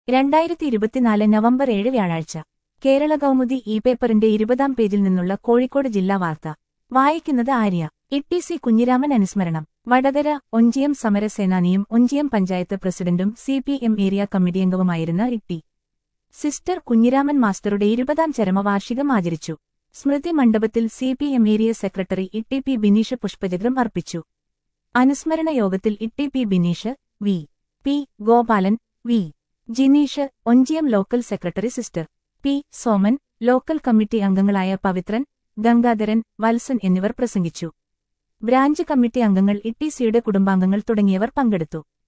രണ്ടായിരത്തി ഇരുപത്തിനാല് നവംബർ ഏഴ് വ്യാഴാഴ്ച കേരള കൗമുദി ഇ പേപ്പറിന്റെ ഇരുപതാം പേജിൽ നിന്നുള്ള കോഴിക്കോട് ജില്ലാ വാർത്ത വായിക്കുന്നത് ആര്യ ഇട്ടി സി കുഞ്ഞിരാമൻ അനുസ്മരണം വടകര ഒഞ്ചിയം സമരസേനാനിയും ഒഞ്ചിയം പഞ്ചായത്ത് പ്രസിഡന്റും C P M area committee അംഗവുമായിരുന്ന ഇട്ടി സിസ്റ്റർ കുഞ്ഞിരാമൻ മാസ്റ്ററുടെ ഇരുപതാം ചരമവാർഷികം ആചരിച്ചു സ്മൃതി മണ്ഡപത്തിൽ C P M area secretary ഇട്ടി പി ബിനീഷ് പുഷ്പചക്രം അർപ്പിച്ചു അനുസ്മരണ യോഗത്തിൽ ഇട്ടി P Bineesh V P Gopalan V Jineesh Onchiyam local secretary സിസ്റ്റർ പി സോമൻ ലോക്കൽ കമ്മിറ്റി അംഗങ്ങളായ പവിത്രൻ ഗംഗാധരൻ വത്സൻ എന്നിവർ പ്രസംഗിച്ചു ബ്രാഞ്ച് കമ്മിറ്റി അംഗങ്ങൾ ഇട്ടിസിയുടെ കുടുംബാംഗങ്ങൾ തുടങ്ങിയവർ പങ്കെടുത്തു